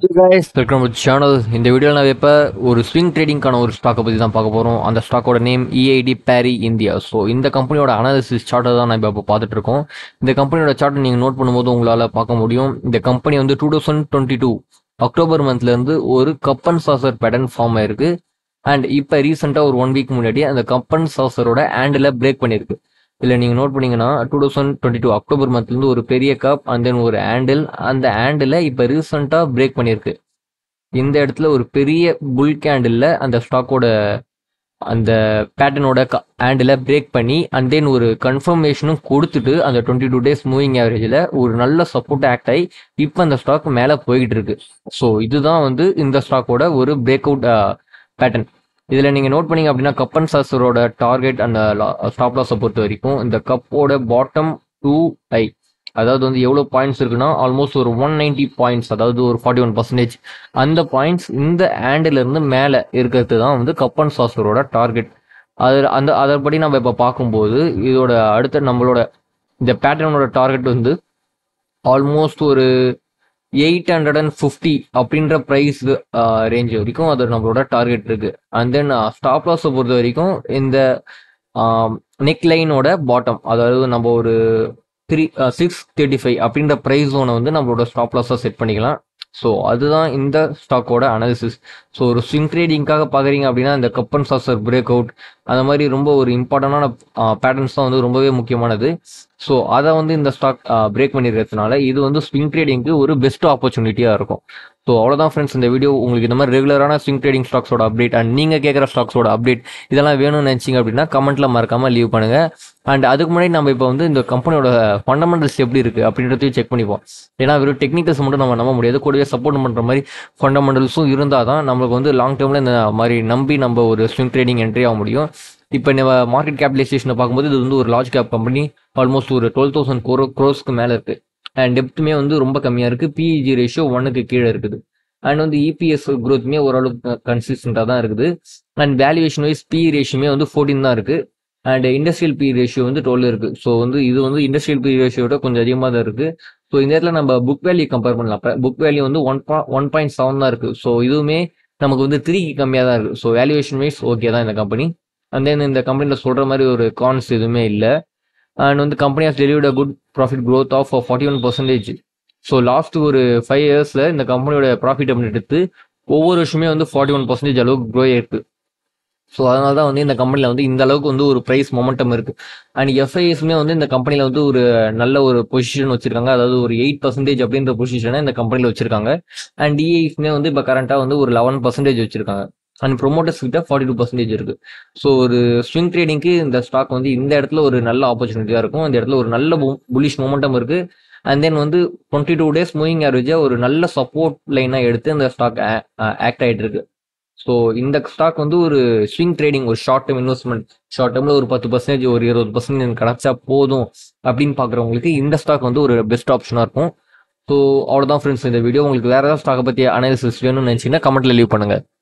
guys welcome to channel இந்த வீடியோவில் நான் இப்போ ஒரு ஸ்விங் ட்ரேடிங்கான ஒரு ஸ்டாக்கை பற்றி தான் பார்க்க போகிறோம் அந்த ஸ்டாக்கோட name EID Parry India so இந்த கம்பெனியோட அனாலிசிஸ் சார்ட்டை தான் நான் இப்போ பார்த்துட்டு இருக்கோம் இந்த கம்பெனியோட சார்ட்டை நீங்கள் நோட் பண்ணும்போது உங்களால் பார்க்க முடியும் இந்த கம்பெனி வந்து two thousand twenty two October மந்த்லேருந்து ஒரு கப்பன் சாசர் பேட்டர்ன் ஃபார்ம் ஆயிருக்கு அண்ட் இப்போ ரீசெண்டாக ஒரு ஒன் வீக் முன்னாடி அந்த கப்பன் சாசரோட ஹேண்டில் பிரேக் பண்ணியிருக்கு இதில் நீங்கள் நோட் பண்ணீங்கன்னா two thousand twenty two October மந்த்லேருந்து ஒரு பெரிய கப் அண்ட் தென் ஒரு ஹேண்டில் அந்த ஹேண்டில் இப்போ ரீசெண்டாக பிரேக் பண்ணியிருக்கு இந்த இடத்துல ஒரு பெரிய புல் கேண்டில் அந்த ஸ்டாக்கோட அந்த பேட்டர்னோட ஹேண்டில் பிரேக் பண்ணி அண்ட் தென் ஒரு கன்ஃபர்மேஷனும் கொடுத்துட்டு அந்த டுவெண்ட்டி டூ டேஸ் மூவிங் ஆவரேஜில் ஒரு நல்ல சப்போர்ட் ஆக்ட் ஆகி இப்போ அந்த ஸ்டாக் மேலே போய்கிட்டு இருக்கு ஸோ இதுதான் வந்து இந்த ஸ்டாக்கோட ஒரு பிரேக் அவுட் பேட்டர்ன் இதில் நீங்கள் நோட் பண்ணீங்க அப்படின்னா கப்பன் சாசரோட டார்கெட் அந்த ஸ்டாப் லாஸை பொறுத்த வரைக்கும் இந்த கப்போட பாட்டம் டூ ஐ அதாவது வந்து எவ்வளோ பாயிண்ட்ஸ் இருக்குன்னா ஆல்மோஸ்ட் ஒரு ஒன் நைன்டி பாயிண்ட்ஸ் அதாவது ஒரு ஃபார்ட்டி ஒன் பர்சன்டேஜ் அந்த பாயிண்ட்ஸ் இந்த ஹேண்டில் இருந்து மேலே இருக்கிறது தான் வந்து கப்பன் சாசரோட டார்கெட் அது அந்த அதன்படி நம்ம இப்போ பார்க்கும்போது இதோட அடுத்த நம்மளோட இந்த பேட்டர்னோட டார்கெட் வந்து ஆல்மோஸ்ட் ஒரு எயிட் ஹண்ட்ரட் அண்ட் ஃபிஃப்டி அப்படின்ற ப்ரைஸ் ரேஞ்ச் வரைக்கும் அது நம்மளோட டார்கெட் இருக்கு அண்ட் தென் ஸ்டாப் லாஸை பொறுத்த வரைக்கும் இந்த நெக் லைனோட பாட்டம் அதாவது நம்ம ஒரு த்ரீ சிக்ஸ் தேர்ட்டி ஃபைவ் அப்படின்ற ப்ரைஸ் ஜோனை வந்து நம்மளோட ஸ்டாப் லாஸாக செட் பண்ணிக்கலாம் ஸோ அதுதான் இந்த ஸ்டாக்கோட அனாலிசிஸ் ஸோ ஒரு ஸ்விங் ட்ரேடிங்காக பார்க்குறீங்க அப்படின்னா இந்த கப்பன் சாசர் பிரேக் அவுட் அந்த மாதிரி ரொம்ப ஒரு இம்பார்ட்டண்டான பேட்டர்ன்ஸ் தான் வந்து ரொம்பவே முக்கியமானது ஸோ அதை வந்து இந்த ஸ்டாக் பிரேக் பண்ணியிருக்கிறதுனால இது வந்து ஸ்விங் ட்ரேடிங்க்கு ஒரு பெஸ்ட் ஆப்பர்ச்சுனிட்டியாக இருக்கும் ஸோ அவ்வளோதான் ஃப்ரெண்ட்ஸ் இந்த வீடியோ உங்களுக்கு இந்த மாதிரி ரெகுலரான ஸ்விங் ட்ரேடிங் ஸ்டாக்ஸோட அப்டேட் அண்ட் நீங்கள் கேட்குற ஸ்டாக்ஸோட அப்டேட் இதெல்லாம் வேணும்னு நினச்சிங்க அப்படின்னா கமெண்ட்டில் மறக்காமல் லீவ் பண்ணுங்கள் அண்ட் அதுக்கு முன்னாடி நம்ம இப்போ வந்து இந்த கம்பெனியோட ஃபண்டமெண்டல்ஸ் எப்படி இருக்குது அப்படின்றதையும் செக் பண்ணிப்போம் ஏன்னா வெறும் டெக்னிக்கல்ஸ் மட்டும் நம்ம நம்ப முடியாது கூடவே சப்போர்ட் பண்ணுற மாதிரி ஃபண்டமெண்டல்ஸும் இருந்தால் தான் நம்மளுக்கு வந்து லாங் டேர்மில் இந்த மாதிரி நம்பி நம்ம ஒரு ஸ்விங் ட்ரேடிங் என்ட்ரி ஆக முடியும் இப்போ நம்ம மார்க்கெட் கேபிடலைசேஷனை பார்க்கும்போது இது வந்து ஒரு லார்ஜ் கேப் கம்பெனி ஆல்மோஸ்ட் ஒரு டுவெல் தௌசண்ட் கோரோ க்ரோஸ்க்கு மேலே இருக்குது அண்ட் டெப்த்துமே வந்து ரொம்ப கம்மியாக இருக்குது பிஇஜி ரேஷியோ ஒன்னுக்கு கீழே இருக்குது அண்ட் வந்து இபிஎஸ் க்ரோத்துமே ஓரளவுக்கு கன்சிஸ்டண்ட்டாக தான் இருக்குது அண்ட் வேல்யூவேஷன் வைஸ் பி ரேஷியோமே வந்து ஃபோர்டீன் தான் இருக்குது அண்ட் இண்டஸ்ட்ரியல் பி ரேஷியோ வந்து டுவெல் இருக்குது ஸோ வந்து இது வந்து இண்டஸ்ட்ரியல் பி ரேஷியோட கொஞ்சம் அதிகமாக தான் இருக்குது ஸோ இந்த இடத்துல நம்ம புக் வேல்யூ கம்பேர் பண்ணலாம் அப்போ புக் வேல்யூ வந்து ஒன் பா ஒன் பாயிண்ட் செவன் தான் இருக்குது ஸோ இதுவுமே நமக்கு வந்து த்ரீக்கு கம்மியாக தான் இருக்குது ஸோ வேல்யூவேஷன் வைஸ் ஓகே தான் இந்த கம்பெனி அண்ட் தென் இந்த கம்பெனியில் சொல்கிற மாதிரி ஒரு கான்ஸ் எதுவுமே இல்லை அண்ட் வந்து company has delivered a good profit growth of forty one percentage so last ஒரு ஃபைவ் இயர்ஸில் இந்த கம்பெனியோட ப்ராஃபிட் அப்படின்னு எடுத்து ஒவ்வொரு வருஷமே வந்து ஃபார்ட்டி ஒன் பர்சன்டேஜ் அளவுக்கு க்ரோ ஆயிருக்கு ஸோ அதனால தான் வந்து இந்த கம்பெனியில் வந்து இந்த அளவுக்கு வந்து ஒரு ப்ரைஸ் மொமெண்டம் இருக்குது அண்ட் எஃப்ஐஎஸ்மே வந்து இந்த கம்பெனியில் வந்து ஒரு நல்ல ஒரு பொசிஷன் வச்சிருக்காங்க அதாவது ஒரு எயிட் பர்சன்டேஜ் அப்படின்ற பொசிஷனை இந்த கம்பெனியில் வச்சிருக்காங்க அண்ட் டிஐஸ்மே வந்து இப்போ கரண்ட்டாக வந்து ஒரு லெவன் பர்சன்டேஜ் வச்சிருக்காங்க அண்ட் ப்ரொமோட்டர்ஸ் கிட்ட ஃபார்ட்டி டூ பர்சன்டேஜ் இருக்கு ஸோ ஒரு ஸ்விங் ட்ரேடிங்க்கு இந்த ஸ்டாக் வந்து இந்த இடத்துல ஒரு நல்ல ஆப்பர்ச்சுனிட்டியாக இருக்கும் இந்த இடத்துல ஒரு நல்ல புலிஷ் மொமெண்டம் இருக்கு அண்ட் தென் வந்து டுவெண்ட்டி டூ டேஸ் மூவிங் ஆவரேஜாக ஒரு நல்ல சப்போர்ட் லைனாக எடுத்து இந்த ஸ்டாக் ஆக்ட் ஆகிட்டு இருக்கு ஸோ இந்த ஸ்டாக் வந்து ஒரு ஸ்விங் ட்ரேடிங் ஒரு ஷார்ட் டேர்ம் இன்வெஸ்ட்மெண்ட் ஷார்ட் டேர்மில் ஒரு பத்து பர்சன்டேஜ் ஒரு இருபது பர்சன்டேஜ் கிடைச்சா போதும் அப்படின்னு பார்க்குறவங்களுக்கு இந்த ஸ்டாக் வந்து ஒரு பெஸ்ட் ஆப்ஷனாக இருக்கும் ஸோ அவ்வளோதான் ஃப்ரெண்ட்ஸ் இந்த வீடியோ உங்களுக்கு வேறு ஏதாவது ஸ்டாக்கை பற்றி அனாலிசிஸ் வேணும்னு நினச்சிங்கன்னா கமெண்ட்டில் லீவ் பண்ணுங்கள்